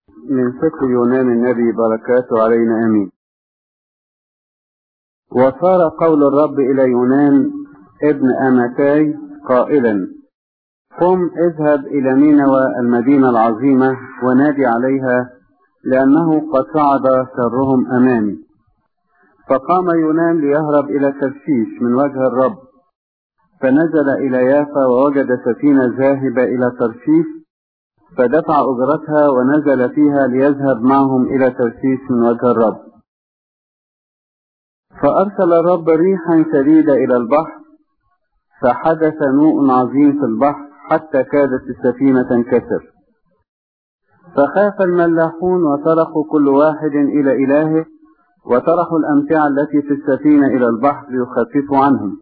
من سفر يونان النبي بركاته علينا امين وصار قول الرب الى يونان ابن امتاي قائلا قم اذهب الى نينوى المدينه العظيمه ونادي عليها لانه قد صعد شرهم امامي فقام يونان ليهرب الى ترشيش من وجه الرب فنزل الى يافا ووجد سفينه ذاهبه الى ترشيش فدفع أجرتها ونزل فيها ليذهب معهم إلى ترسيس من وجه الرب فأرسل الرب ريحا شديدة إلى البحر فحدث نوء عظيم في البحر حتى كادت السفينة تنكسر فخاف الملاحون وصرخوا كل واحد إلى إلهه وطرحوا الأمتعة التي في السفينة إلى البحر ليخففوا عنهم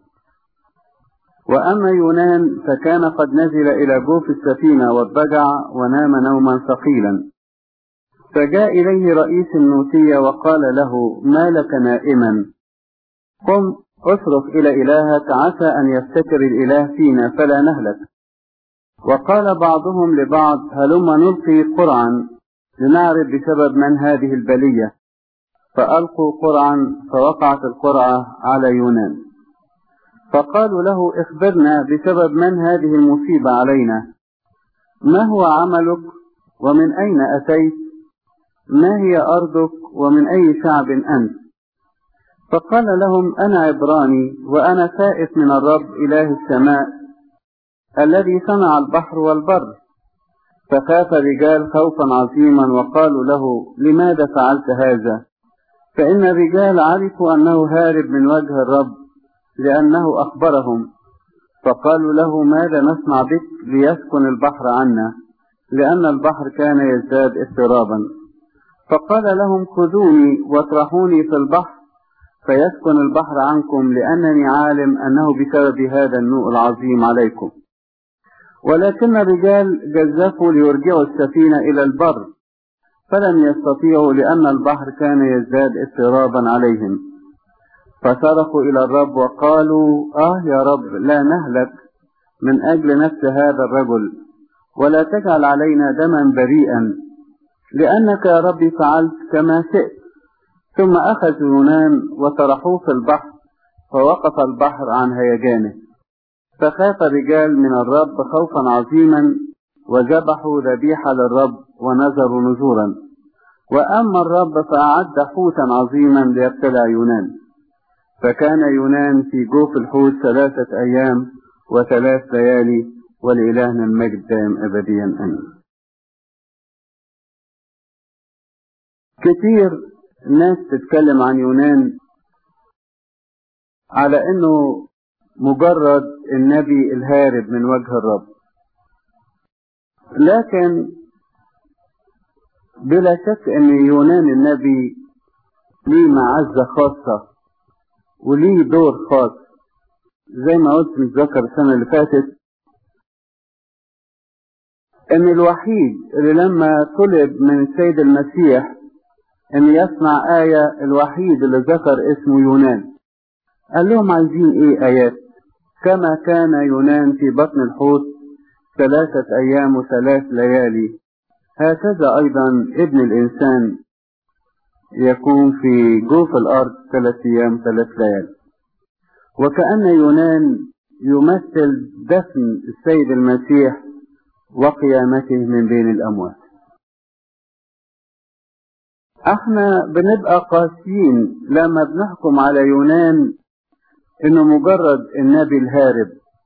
وأما يونان فكان قد نزل إلى جوف السفينة واضطجع ونام نوما ثقيلا فجاء إليه رئيس النوتية وقال له ما لك نائما قم اصرخ إلى إلهك عسى أن يفتكر الإله فينا فلا نهلك وقال بعضهم لبعض هلم نلقي قرعا لنعرف بسبب من هذه البلية فألقوا قرعا فوقعت القرعة على يونان فقالوا له اخبرنا بسبب من هذه المصيبة علينا ما هو عملك ومن أين أتيت ما هي أرضك ومن أي شعب أنت فقال لهم أنا عبراني وأنا خائف من الرب إله السماء الذي صنع البحر والبر فخاف الرجال خوفا عظيما وقالوا له لماذا فعلت هذا فإن الرجال عرفوا أنه هارب من وجه الرب لأنه أخبرهم فقالوا له ماذا نصنع بك ليسكن البحر عنا لأن البحر كان يزداد اضطرابا فقال لهم خذوني واطرحوني في البحر فيسكن البحر عنكم لأنني عالم أنه بسبب هذا النوء العظيم عليكم ولكن الرجال جزفوا ليرجعوا السفينة إلى البر فلم يستطيعوا لأن البحر كان يزداد اضطرابا عليهم فصرخوا إلى الرب وقالوا آه يا رب لا نهلك من أجل نفس هذا الرجل ولا تجعل علينا دما بريئا لأنك يا رب فعلت كما شئت ثم أخذوا يونان وطرحوه في البحر فوقف البحر عن هيجانه فخاف الرجال من الرب خوفا عظيما وذبحوا ذبيحة للرب ونذروا نذورا وأما الرب فأعد حوتا عظيما ليبتلع يونان فكان يونان في جوف الحوت ثلاثة أيام وثلاث ليالي ولإلهنا المجد دائم أبديا أمين كتير ناس تتكلم عن يونان على انه مجرد النبي الهارب من وجه الرب لكن بلا شك ان يونان النبي ليه معزة خاصة وليه دور خاص زي ما قلت متذكر السنة اللي فاتت ان الوحيد اللي لما طلب من السيد المسيح ان يصنع آية الوحيد اللي ذكر اسمه يونان قال لهم عايزين ايه آيات كما كان يونان في بطن الحوت ثلاثة أيام وثلاث ليالي هكذا أيضا ابن الإنسان يكون في جوف الأرض ثلاث أيام ثلاث ليالي وكأن يونان يمثل دفن السيد المسيح وقيامته من بين الأموات احنا بنبقى قاسيين لما بنحكم على يونان انه مجرد النبي الهارب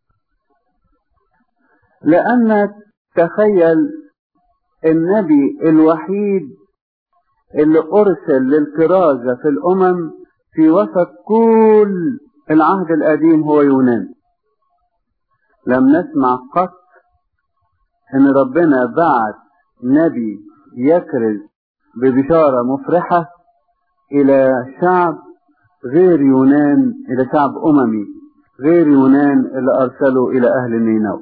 لان تخيل النبي الوحيد اللي ارسل للكرازة في الامم في وسط كل العهد القديم هو يونان لم نسمع قط ان ربنا بعت نبي يكرز ببشارة مفرحة إلى شعب غير يونان إلى شعب أممي غير يونان اللي أرسلوا إلى أهل نينوى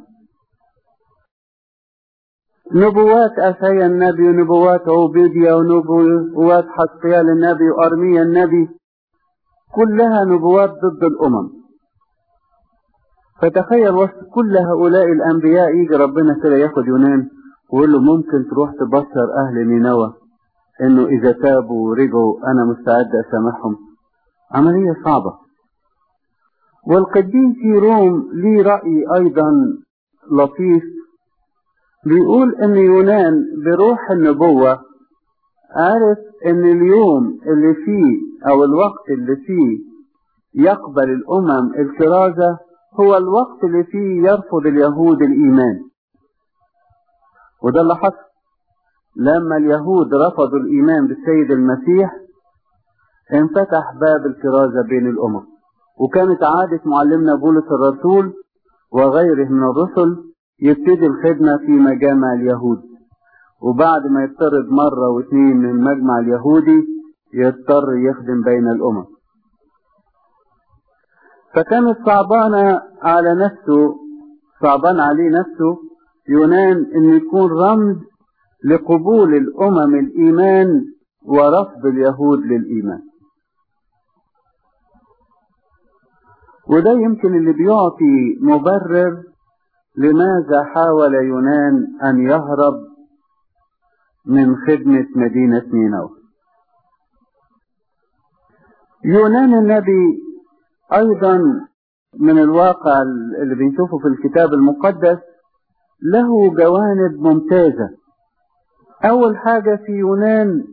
نبوات أشعيا النبي ونبوات عبيديا ونبوات حسقيال النبي وأرميا النبي كلها نبوات ضد الأمم فتخيل وسط كل هؤلاء الأنبياء يجي ربنا كده ياخد يونان ويقول له ممكن تروح تبشر أهل نينوى إنه إذا تابوا ورجعوا أنا مستعد أسامحهم عملية صعبة والقديس روم ليه رأي أيضا لطيف بيقول إن يونان بروح النبوة عارف إن اليوم اللي فيه أو الوقت اللي فيه يقبل الأمم الكرازة هو الوقت اللي فيه يرفض اليهود الإيمان وده اللي حصل لما اليهود رفضوا الإيمان بالسيد المسيح انفتح باب الكرازة بين الأمم وكانت عادة معلمنا بولس الرسول وغيره من الرسل يبتدي الخدمة في مجامع اليهود وبعد ما يضطرد مرة واثنين من المجمع اليهودي يضطر يخدم بين الأمم فكانت صعبانة على نفسه صعبان عليه نفسه يونان ان يكون رمز لقبول الامم الايمان ورفض اليهود للايمان وده يمكن اللي بيعطي مبرر لماذا حاول يونان ان يهرب من خدمة مدينة نينوى يونان النبي ايضا من الواقع اللي بنشوفه في الكتاب المقدس له جوانب ممتازة اول حاجة في يونان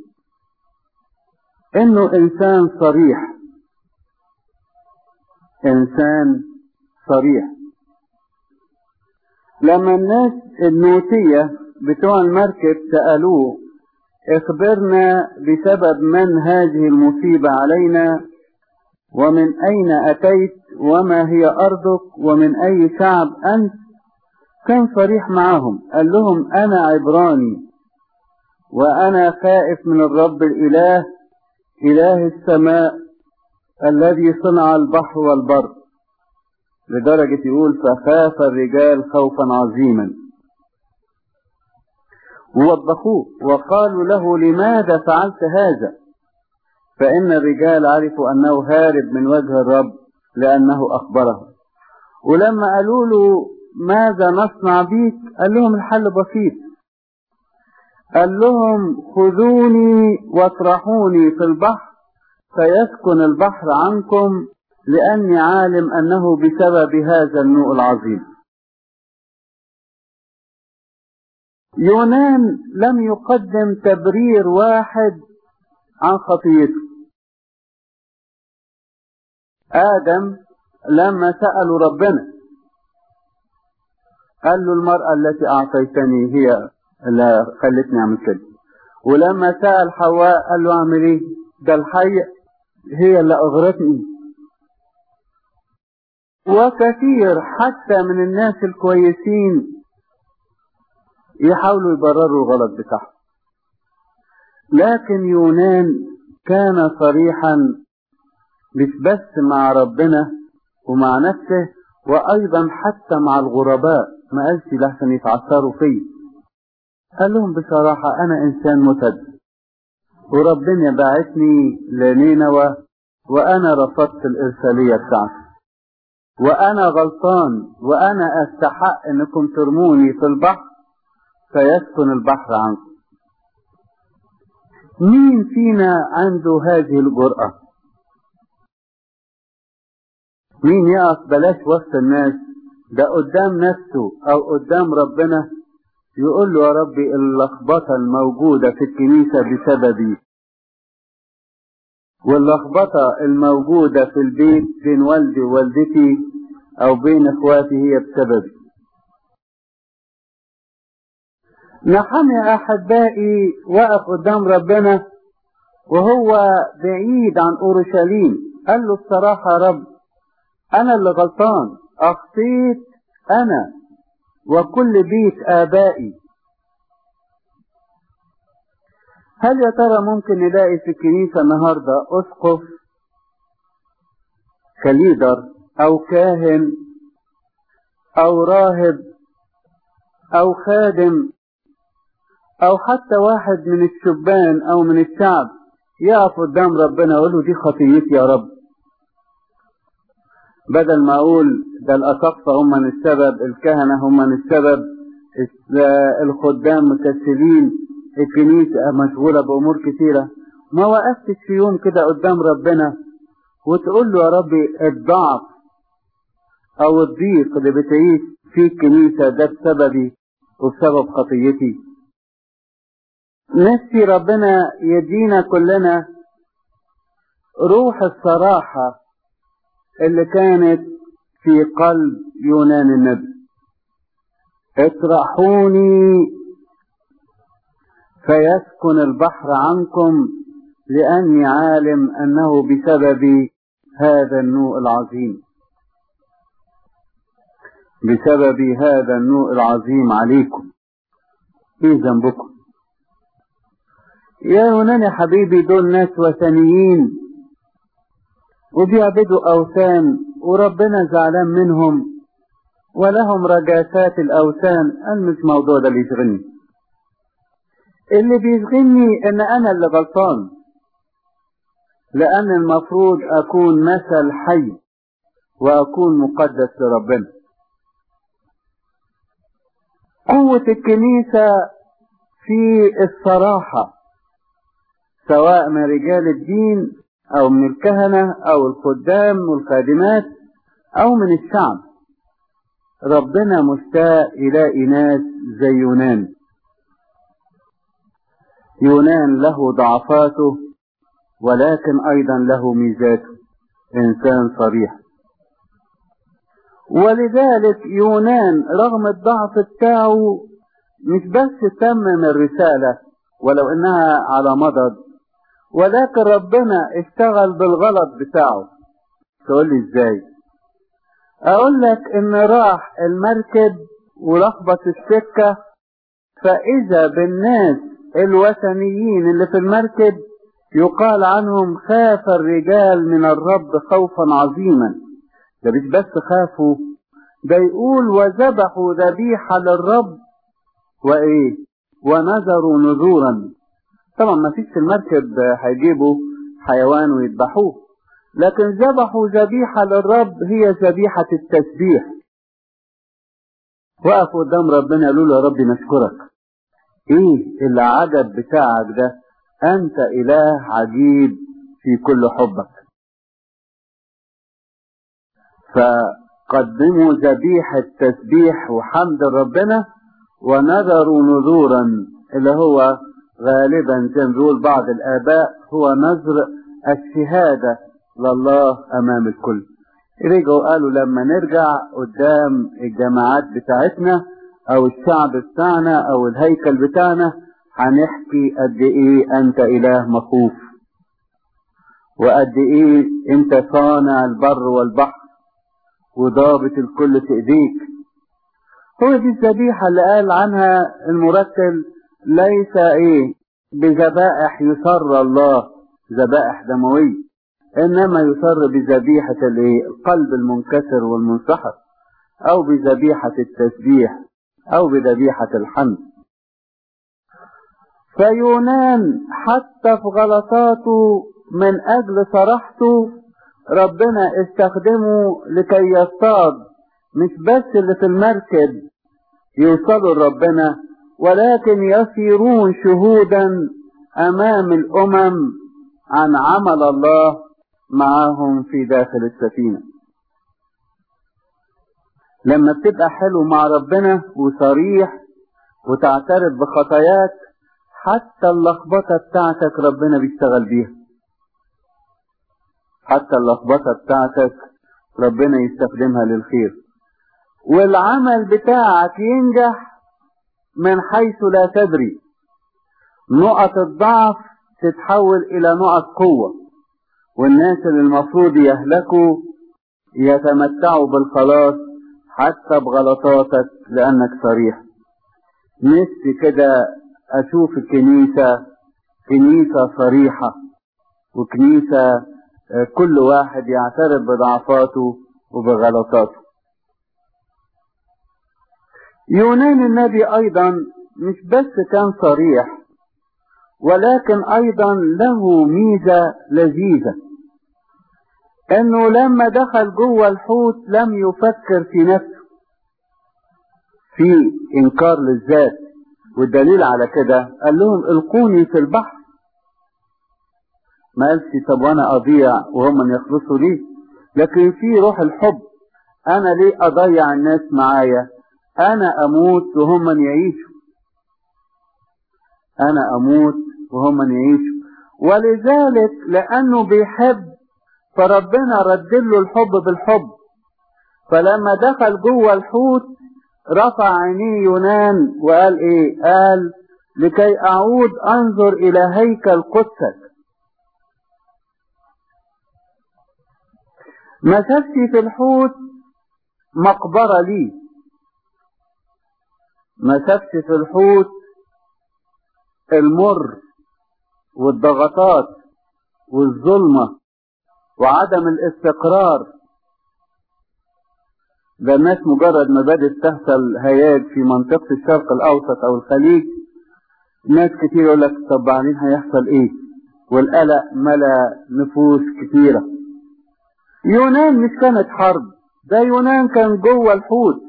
انه انسان صريح انسان صريح لما الناس النوتية بتوع المركب سألوه اخبرنا بسبب من هذه المصيبة علينا ومن أين أتيت وما هي أرضك ومن أي شعب أنت كان صريح معهم قال لهم أنا عبراني وأنا خائف من الرب الإله إله السماء الذي صنع البحر والبر لدرجة يقول فخاف الرجال خوفا عظيما ووبخوه وقالوا له لماذا فعلت هذا فإن الرجال عرفوا أنه هارب من وجه الرب لأنه أخبره ولما قالوا له ماذا نصنع بيك قال لهم الحل بسيط قال لهم خذوني واطرحوني في البحر فيسكن البحر عنكم لأني عالم أنه بسبب هذا النوء العظيم يونان لم يقدم تبرير واحد عن خطيته آدم لما سألوا ربنا قال له المرأة التي أعطيتني هي اللي خلتني أعمل كده ولما سأل حواء قال له أعمل إيه؟ ده الحي هي اللي أغرتني وكثير حتى من الناس الكويسين يحاولوا يبرروا الغلط بتاعهم لكن يونان كان صريحا مش بس مع ربنا ومع نفسه وايضا حتى مع الغرباء ما قالش لحسن يتعثروا فيه قال لهم بصراحة انا انسان متد وربنا بعتني لنينوى وانا رفضت الارسالية بتاعتي وانا غلطان وانا استحق انكم ترموني في البحر فيسكن البحر عنكم مين فينا عنده هذه الجرأة مين يقف بلاش وسط الناس ده قدام نفسه او قدام ربنا يقول له يا ربي اللخبطة الموجودة في الكنيسة بسببي واللخبطة الموجودة في البيت بين والدي ووالدتي او بين اخواتي هي بسببي نحمي احبائي وقف قدام ربنا وهو بعيد عن اورشليم قال له الصراحة يا رب انا اللي غلطان اخطيت انا وكل بيت ابائي هل يا ترى ممكن نلاقي في الكنيسة النهاردة اسقف كليدر او كاهن او راهب او خادم او حتى واحد من الشبان او من الشعب يقف قدام ربنا يقول له دي خطيتي يا رب بدل ما اقول ده الاساقفه هم من السبب الكهنه هم من السبب الخدام مكسلين الكنيسة مشغولة بأمور كثيرة ما وقفتش في يوم كده قدام ربنا وتقول له يا ربي الضعف أو الضيق اللي بتعيش في الكنيسة ده بسببي وبسبب خطيتي نفسي ربنا يدينا كلنا روح الصراحة اللي كانت في قلب يونان النبي اطرحوني فيسكن البحر عنكم لأني عالم أنه بسبب هذا النوء العظيم بسبب هذا النوء العظيم عليكم ايه ذنبكم يا يونان يا حبيبي دول ناس وثنيين وبيعبدوا أوثان وربنا زعلان منهم ولهم رجاسات الأوثان أنا مش موضوع ده اللي يشغلني اللي بيشغلني إن أنا اللي غلطان لأن المفروض أكون مثل حي وأكون مقدس لربنا قوة الكنيسة في الصراحة سواء من رجال الدين أو من الكهنة أو الخدام والخادمات أو من الشعب ربنا مشتاق يلاقي ناس زي يونان يونان له ضعفاته ولكن أيضا له ميزاته إنسان صريح ولذلك يونان رغم الضعف بتاعه مش بس تمم الرسالة ولو انها على مضض ولكن ربنا اشتغل بالغلط بتاعه تقول لي ازاي اقول لك ان راح المركب ولخبط السكة فاذا بالناس الوثنيين اللي في المركب يقال عنهم خاف الرجال من الرب خوفا عظيما ده مش بس خافوا ده يقول وذبحوا ذبيحة للرب وايه ونذروا نذورا طبعا ما فيش في المركب هيجيبوا حيوان ويذبحوه لكن ذبحوا ذبيحة للرب هي ذبيحة التسبيح وقفوا قدام ربنا قالوا له يا رب نشكرك ايه العجب بتاعك ده انت اله عجيب في كل حبك فقدموا ذبيحة تسبيح وحمد ربنا ونذروا نذورا اللي هو غالبا زي ما بيقول بعض الآباء هو نذر الشهادة لله أمام الكل رجعوا قالوا لما نرجع قدام الجماعات بتاعتنا أو الشعب بتاعنا أو الهيكل بتاعنا هنحكي قد إيه أنت إله مخوف وقد إيه أنت صانع البر والبحر وضابط الكل في إيديك هو دي الذبيحة اللي قال عنها المرتل ليس ايه بذبائح يسر الله ذبائح دموية انما يسر بذبيحة الايه القلب المنكسر والمنسحر او بذبيحة التسبيح او بذبيحة الحمد فيونان حتى في غلطاته من اجل صراحته ربنا استخدمه لكي يصطاد مش بس اللي في المركب يوصلوا لربنا ولكن يصيرون شهودا امام الامم عن عمل الله معهم في داخل السفينه لما بتبقى حلو مع ربنا وصريح وتعترف بخطاياك حتى اللخبطه بتاعتك ربنا بيشتغل بيها حتى اللخبطه بتاعتك ربنا يستخدمها للخير والعمل بتاعك ينجح من حيث لا تدري نقط الضعف تتحول الى نقط قوة والناس اللي المفروض يهلكوا يتمتعوا بالخلاص حتى بغلطاتك لانك صريح نفسي كده اشوف الكنيسة كنيسة صريحة وكنيسة كل واحد يعترف بضعفاته وبغلطاته يونان النبي ايضا مش بس كان صريح ولكن ايضا له ميزة لذيذة انه لما دخل جوه الحوت لم يفكر في نفسه في انكار للذات والدليل على كده قال لهم القوني في البحر ما قالش طب وانا اضيع وهم يخلصوا لي لكن في روح الحب انا ليه اضيع الناس معايا انا اموت وهم يعيشوا انا اموت وهم يعيشوا ولذلك لانه بيحب فربنا رد له الحب بالحب فلما دخل جوه الحوت رفع عينيه يونان وقال ايه قال لكي اعود انظر الى هيكل قدسك ما شافش في الحوت مقبرة لي ما شافش في الحوت المر والضغطات والظلمة وعدم الاستقرار ده الناس مجرد ما بدأت تحصل هياج في منطقة الشرق الأوسط أو الخليج ناس كتير يقول لك طب بعدين هيحصل إيه؟ والقلق ملا نفوس كتيرة. يونان مش كانت حرب، ده يونان كان جوه الحوت.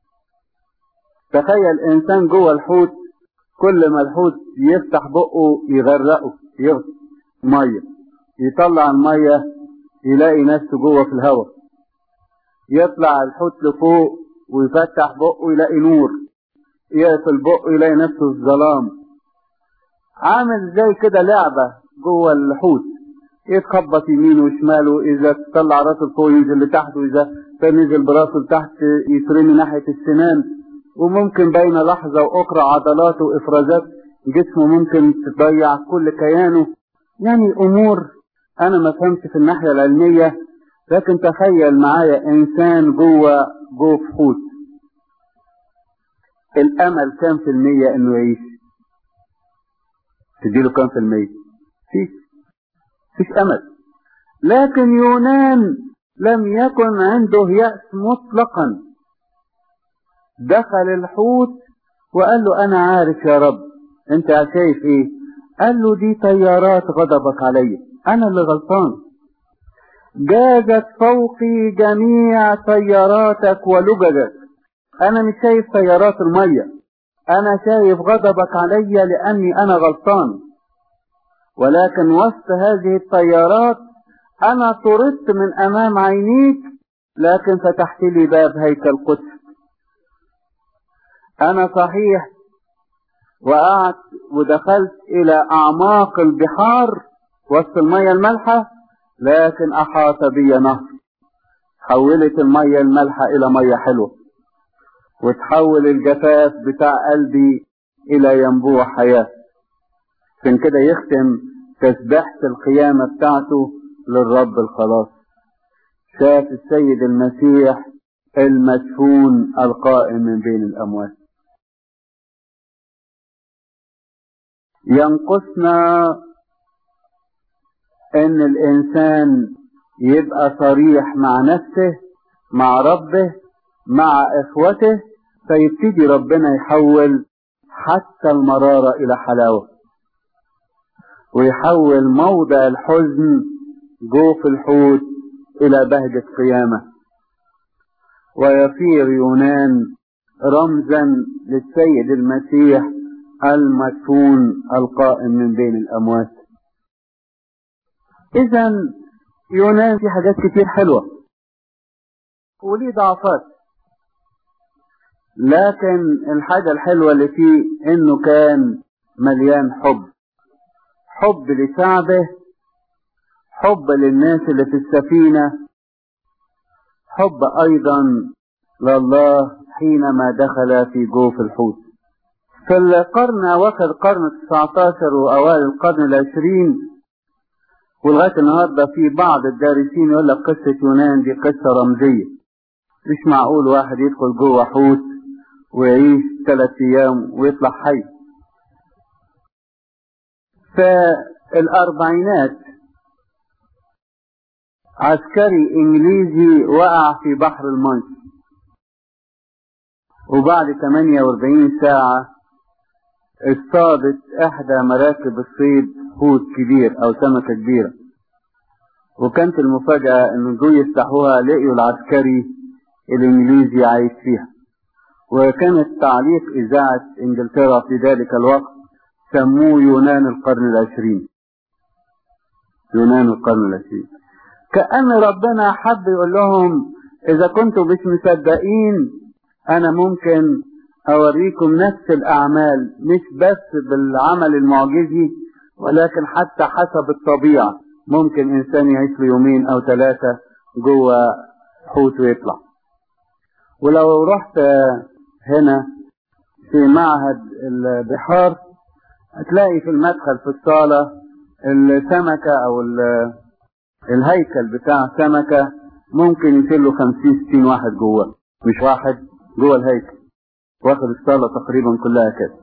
تخيل إنسان جوه الحوت كل ما الحوت يفتح بقه يغرقه يغطي مية يطلع المية يلاقي نفسه جوه في الهواء يطلع الحوت لفوق ويفتح بقه يلاقي نور يقفل بقه يلاقي نفسه في الظلام عامل زي كده لعبة جوه الحوت يتخبط يمين وشماله إذا طلع راسه لفوق ينزل لتحت وإذا نزل براسه لتحت يترمي ناحية السنان وممكن بين لحظة وأخرى عضلاته وإفرازات جسمه ممكن تضيع كل كيانه يعني أمور أنا ما فهمت في الناحية العلمية لكن تخيل معايا إنسان جوه جوه في حوت الأمل كام في المية إنه يعيش تديله كام في المية فيش فيش أمل لكن يونان لم يكن عنده يأس مطلقا دخل الحوت وقال له أنا عارف يا رب أنت شايف إيه قال له دي طيارات غضبك علي أنا اللي غلطان جازت فوقي جميع طياراتك ولججك أنا مش شايف طيارات المية أنا شايف غضبك علي لأني أنا غلطان ولكن وسط هذه الطيارات أنا طردت من أمام عينيك لكن فتحت لي باب هيكل قدس أنا صحيح وقعت ودخلت إلى أعماق البحار وسط المية المالحة لكن أحاط بي نهر حولت المية المالحة إلى مية حلوة وتحول الجفاف بتاع قلبي إلى ينبوع حياة عشان كده يختم تسبحة القيامة بتاعته للرب الخلاص شاف السيد المسيح المدفون القائم من بين الأموات ينقصنا ان الانسان يبقى صريح مع نفسه مع ربه مع اخوته فيبتدي ربنا يحول حتى المرارة الى حلاوة ويحول موضع الحزن جوف الحوت الى بهجة قيامة ويصير يونان رمزا للسيد المسيح المدفون القائم من بين الأموات إذا يونان في حاجات كتير حلوة وليه ضعفات لكن الحاجة الحلوة اللي فيه إنه كان مليان حب حب لشعبه حب للناس اللي في السفينة حب أيضا لله حينما دخل في جوف الحوت في القرن أواخر القرن التسعتاشر وأوائل القرن العشرين ولغاية النهاردة في بعض الدارسين يقول لك قصة يونان دي قصة رمزية مش معقول واحد يدخل جوه حوت ويعيش ثلاث أيام ويطلع حي فالأربعينات عسكري إنجليزي وقع في بحر المانش وبعد 48 ساعة اصطادت احدى مراكب الصيد حوت كبير او سمكة كبيرة وكانت المفاجأة ان جو يفتحوها لقيوا العسكري الانجليزي عايش فيها وكانت تعليق إذاعة إنجلترا في ذلك الوقت سموه يونان القرن العشرين يونان القرن العشرين كأن ربنا حب يقول لهم إذا كنتم مش مصدقين أنا ممكن أوريكم نفس الأعمال مش بس بالعمل المعجزي ولكن حتى حسب الطبيعة ممكن إنسان يعيش له يومين أو ثلاثة جوه حوت ويطلع ولو رحت هنا في معهد البحار هتلاقي في المدخل في الصالة السمكة أو الهيكل بتاع سمكة ممكن يصير له 50 60 واحد جوه مش واحد جوه الهيكل واخد الصالة تقريبا كلها كده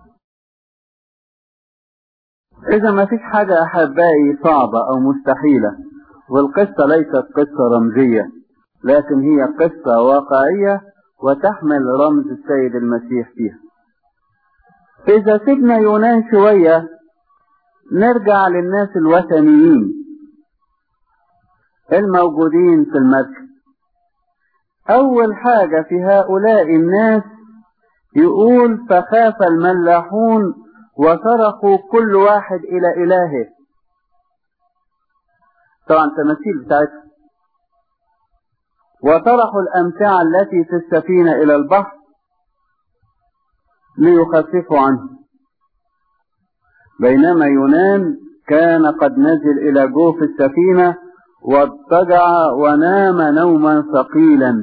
إذا ما فيش حاجة أحبائي صعبة أو مستحيلة والقصة ليست قصة رمزية لكن هي قصة واقعية وتحمل رمز السيد المسيح فيها إذا سيبنا يونان شوية نرجع للناس الوثنيين الموجودين في المركز أول حاجة في هؤلاء الناس يقول فخاف الملاحون وصرخوا كل واحد إلى إلهه طبعا تماثيل بتاعتهم وطرحوا الأمتعة التي في السفينة إلى البحر ليخففوا عنه بينما يونان كان قد نزل إلى جوف السفينة واضطجع ونام نوما ثقيلا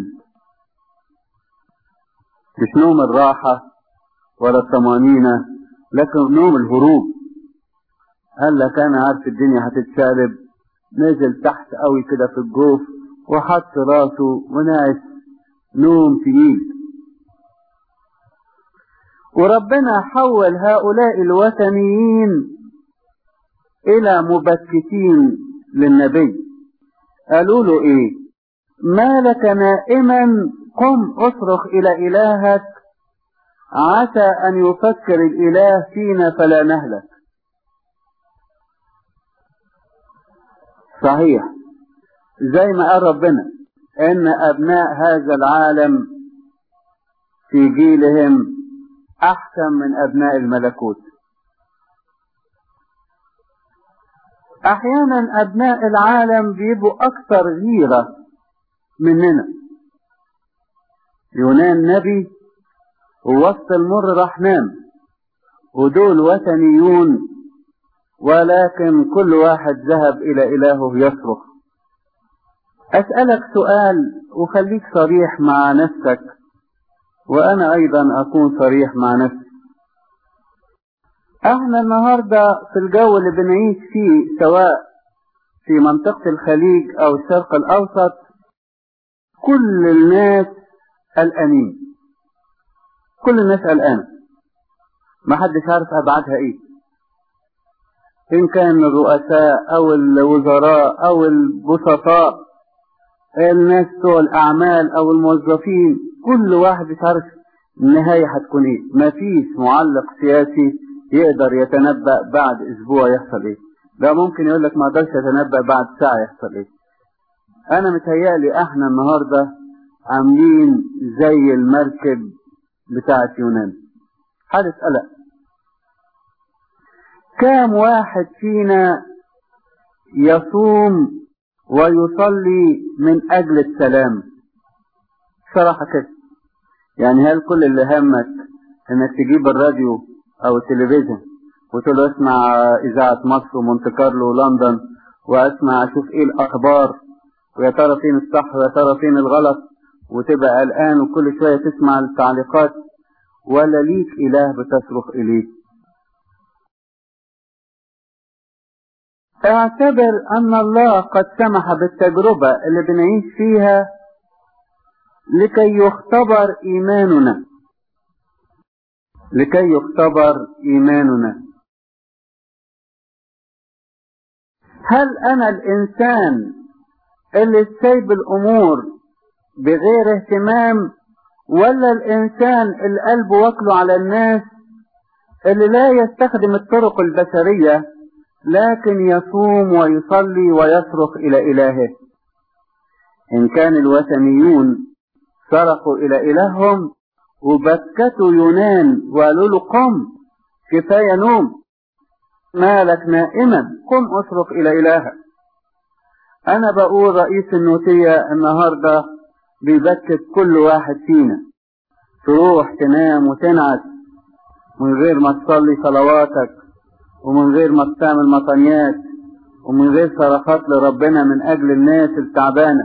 مش نوم الراحة ولا الطمأنينة لكن نوم الهروب قال لك أنا عارف الدنيا هتتشقلب نزل تحت قوي كده في الجوف وحط راسه ونعس نوم تقيل وربنا حول هؤلاء الوثنيين إلى مبكتين للنبي قالوا له إيه ما لك نائما قم اصرخ إلى إلهك عسى أن يفكر الإله فينا فلا نهلك صحيح زي ما قال ربنا ان ابناء هذا العالم في جيلهم احسن من ابناء الملكوت احيانا ابناء العالم بيبقوا اكثر غيرة مننا يونان نبي ووسط المر راح نام ودول وثنيون ولكن كل واحد ذهب الى الهه يصرخ أسألك سؤال وخليك صريح مع نفسك وأنا أيضا أكون صريح مع نفسي احنا النهاردة في الجو اللي بنعيش فيه سواء في منطقة الخليج أو الشرق الأوسط كل الناس قلقانين كل الناس قلقانة ما حدش عارف أبعادها إيه إن كان الرؤساء أو الوزراء أو البسطاء الناس بتوع الأعمال أو الموظفين كل واحد مش عارف النهاية هتكون إيه مفيش معلق سياسي يقدر يتنبأ بعد أسبوع يحصل إيه ده ممكن يقول لك ما اقدرش اتنبأ بعد ساعة يحصل إيه أنا متهيألي إحنا النهاردة عاملين زي المركب بتاعة يونان حالة قلق كام واحد فينا يصوم ويصلي من أجل السلام صراحة كده يعني هل كل اللي همك انك تجيب الراديو او التلفزيون وتقول له اسمع اذاعة مصر ومونte كارلو ولندن واسمع اشوف ايه الاخبار ويا ترى فين الصح ويا ترى فين الغلط وتبقى قلقان وكل شوية تسمع التعليقات ولا ليك اله بتصرخ اليه اعتبر ان الله قد سمح بالتجربة اللي بنعيش فيها لكي يختبر ايماننا لكي يختبر ايماننا هل انا الانسان اللي سايب الامور بغير اهتمام ولا الانسان اللي قلبه واكله على الناس اللي لا يستخدم الطرق البشريه لكن يصوم ويصلي ويصرخ إلى إلهه إن كان الوثنيون صرخوا إلى إلههم وبكتوا يونان وقالوا له قم كفاية نوم مالك نائما قم اصرخ إلى إلهك أنا بقول رئيس النوتية النهاردة بيبكت كل واحد فينا تروح تنام وتنعس من غير ما تصلي صلواتك ومن غير ما تعمل مطنيات ومن غير صرخات لربنا من أجل الناس التعبانة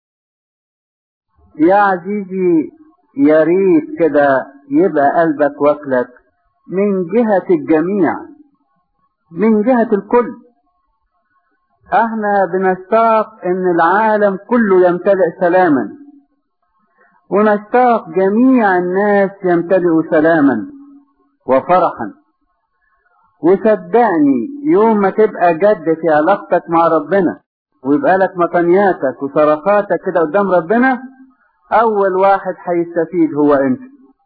يا عزيزي يا ريت كده يبقى قلبك واكلك من جهة الجميع من جهة الكل احنا بنشتاق ان العالم كله يمتلئ سلاما ونشتاق جميع الناس يمتلئوا سلاما وفرحا وصدقني يوم ما تبقى جد في علاقتك مع ربنا ويبقى لك مطنياتك وصرخاتك كده قدام ربنا اول واحد هيستفيد هو انت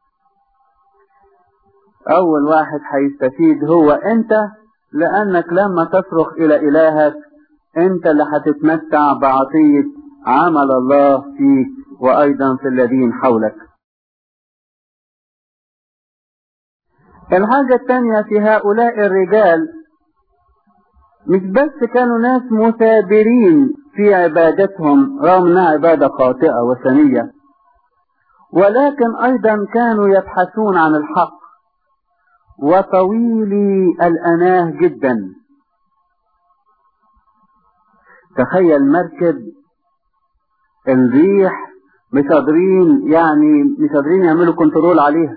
اول واحد هيستفيد هو انت لانك لما تصرخ الى الهك انت اللي هتتمتع بعطية عمل الله فيك وايضا في الذين حولك الحاجة الثانية في هؤلاء الرجال مش بس كانوا ناس مثابرين في عبادتهم رغم انها عبادة خاطئة وثنية ولكن ايضا كانوا يبحثون عن الحق وطويلي الاناه جدا تخيل مركب الريح مش قادرين يعني مش قادرين يعملوا كنترول عليها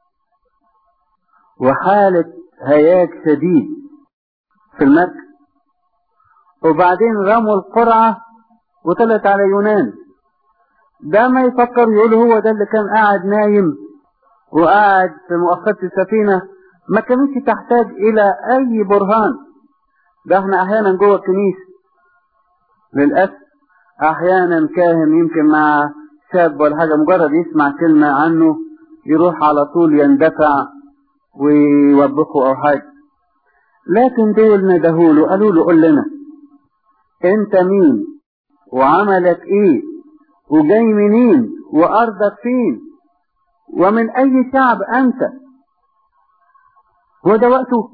وحالة هياج شديد في المركب وبعدين رموا القرعة وطلعت على يونان ده ما يفكر يقول هو ده اللي كان قاعد نايم وقاعد في مؤخرة السفينة ما كانتش تحتاج إلى أي برهان ده احنا أحيانا جوه الكنيسة للأسف أحيانا كاهن يمكن مع شاب ولا حاجة مجرد يسمع كلمة عنه يروح على طول يندفع ويوبخه أو حاجة لكن دول ندهوله قالوا له قول لنا أنت مين وعملك إيه وجاي منين وأرضك فين ومن أي شعب أنت هو ده وقته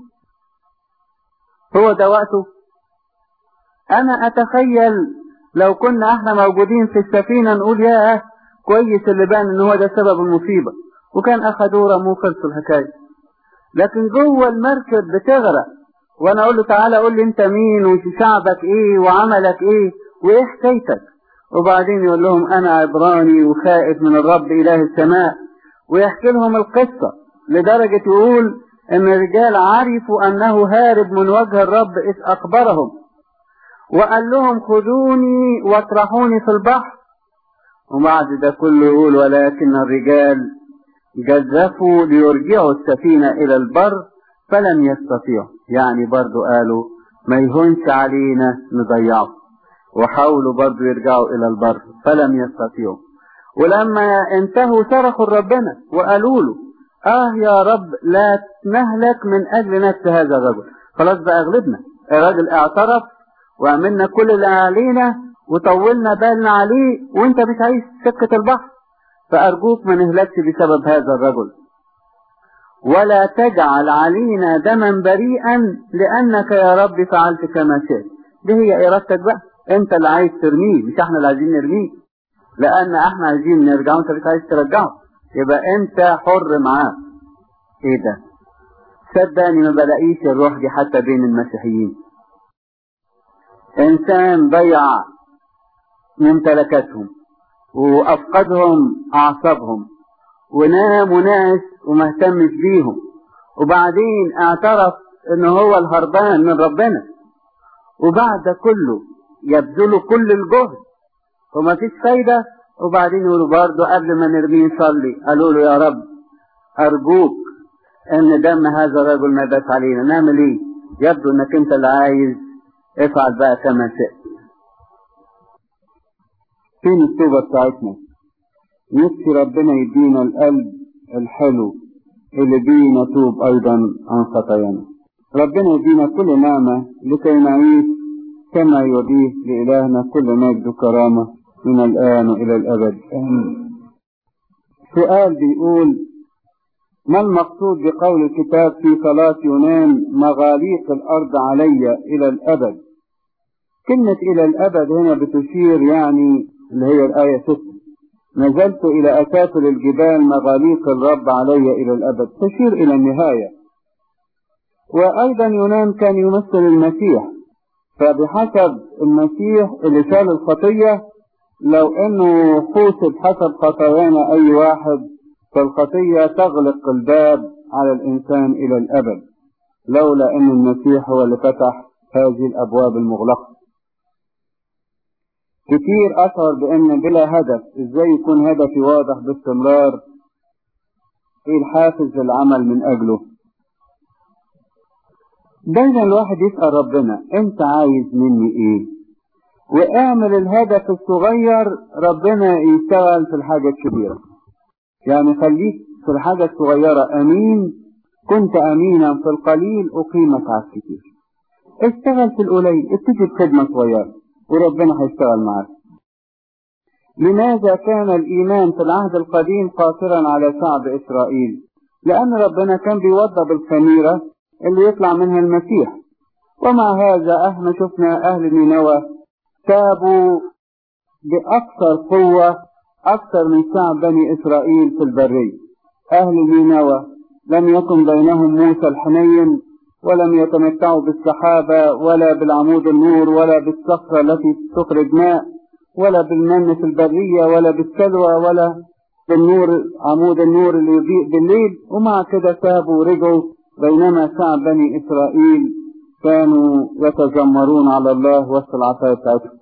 هو ده وقته أنا أتخيل لو كنا احنا موجودين في السفينة نقول يا كويس اللي بان ان هو ده سبب المصيبة وكان اخدوا رموه خلصوا الحكاية لكن جوه المركب بتغرق وانا اقول له تعالى قول لي انت مين وشعبك ايه وعملك ايه وايه حكايتك وبعدين يقول لهم انا عبراني وخائف من الرب اله السماء ويحكي لهم القصة لدرجة يقول ان الرجال عرفوا انه هارب من وجه الرب اذ اخبرهم وقال لهم خذوني واطرحوني في البحر وبعد ده كله يقول ولكن الرجال جزفوا ليرجعوا السفينة إلى البر فلم يستطيعوا يعني برضو قالوا ما يهونش علينا نضيعه وحاولوا برضو يرجعوا إلى البر فلم يستطيعوا ولما انتهوا صرخوا ربنا وقالوا له آه يا رب لا نهلك من أجل نفس هذا الرجل خلاص بقى أغلبنا الراجل اعترف وعملنا كل اللي علينا وطولنا بالنا عليه وانت مش عايز سكة البحر فأرجوك ما نهلكش بسبب هذا الرجل ولا تجعل علينا دما بريئا لأنك يا رب فعلت كما شئت دي هي إرادتك بقى انت اللي عايز ترميه مش احنا اللي عايزين نرميه لأن احنا عايزين نرجعه وانت مش عايز ترجعه يبقى انت حر معاه ايه ده صدقني ما بلاقيش الروح دي حتى بين المسيحيين انسان ضيع ممتلكاتهم وافقدهم اعصابهم ونام وناس وما اهتمش بيهم وبعدين اعترف ان هو الهربان من ربنا وبعد كله يبذلوا كل الجهد وما فيش فايدة وبعدين يقولوا برضه قبل ما نرميه نصلي قالوا له يا رب أرجوك إن دم هذا الرجل ما يبات علينا نعمل إيه؟ يبدو إنك أنت اللي عايز افعل بقى كما شئت. فين التوبة بتاعتنا؟ نفسي ربنا يدينا القلب الحلو اللي بيه نتوب أيضا عن خطايانا. ربنا يدينا كل نعمة لكي نعيش كما يوديه لإلهنا كل مجد وكرامة من الآن وإلى الأبد آمين. سؤال بيقول ما المقصود بقول الكتاب في صلاة يونان مغاليق الأرض علي إلى الأبد كلمة إلى الأبد هنا بتشير يعني اللي هي الآية 6 نزلت إلى أسافل الجبال مغاليق الرب علي إلى الأبد تشير إلى النهاية وأيضا يونان كان يمثل المسيح فبحسب المسيح اللي شال الخطية لو انه حوسب حسب خطايانا اي واحد فالخطية تغلق الباب على الانسان الى الابد لولا ان المسيح هو اللي فتح هذه الابواب المغلقة كتير اشعر بان بلا هدف ازاي يكون هدفي واضح باستمرار ايه الحافز للعمل من اجله دايما الواحد يسأل ربنا انت عايز مني ايه واعمل الهدف الصغير ربنا يشتغل في الحاجة الكبيرة يعني خليك في الحاجة الصغيرة امين كنت امينا في القليل اقيمك على الكثير اشتغل في القليل ابتدي بخدمة صغيرة وربنا هيشتغل معاك لماذا كان الإيمان في العهد القديم قاصرا على شعب إسرائيل لأن ربنا كان بيوضب الخميرة اللي يطلع منها المسيح ومع هذا احنا شفنا أهل نينوى تابوا بأكثر قوة أكثر من شعب بني إسرائيل في البرية أهل نينوى لم يكن بينهم موسى الحنين ولم يتمتعوا بالسحابة ولا بالعمود النور ولا بالصخرة التي تخرج ماء ولا بالمن في البرية ولا بالسلوى ولا بالنور عمود النور اللي يضيء بالليل ومع كده تابوا ورجعوا بينما شعب بني إسرائيل كانوا يتذمرون على الله وسط العصاية بتاعتهم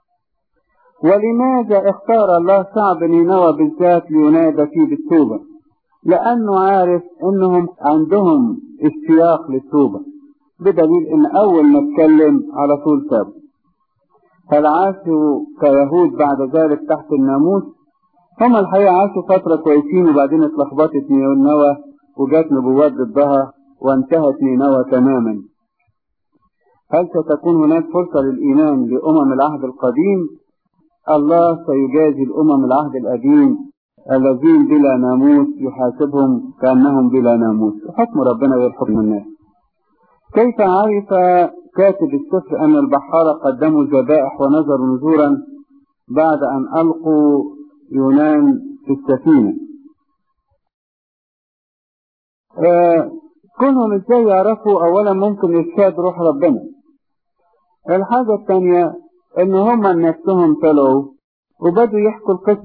ولماذا اختار الله شعب نينوى بالذات لينادى فيه بالتوبة لأنه عارف أنهم عندهم اشتياق للتوبة بدليل أن أول ما اتكلم على طول تاب هل عاشوا كيهود بعد ذلك تحت الناموس هم الحقيقة عاشوا فترة كويسين وبعدين اتلخبطت نينوى وجات نبوات ضدها وانتهت نينوى تماما هل ستكون هناك فرصة للإيمان لأمم العهد القديم الله سيجازي الأمم العهد القديم الذين بلا ناموس يحاسبهم كأنهم بلا ناموس حكم ربنا غير حكم الناس كيف عرف كاتب السفر أن البحارة قدموا ذبائح ونذروا نذورا بعد أن ألقوا يونان في السفينة آه كونهم ازاي يعرفوا اولا ممكن يشهد روح ربنا الحاجة الثانية ان هم نفسهم طلعوا وبدوا يحكوا القصة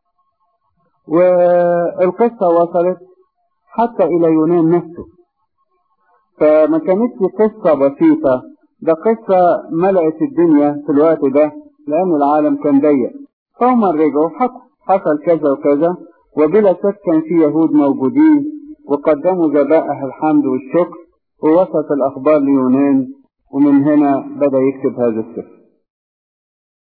والقصة وصلت حتى الى يونان نفسه فما كانتش قصة بسيطة ده قصة ملأت الدنيا في الوقت ده لأن العالم كان ضيق فهم رجعوا حكوا حصل كذا وكذا وبلا شك كان في يهود موجودين وقدموا ذبائح الحمد والشكر ووصلت الأخبار ليونان ومن هنا بدأ يكتب هذا السفر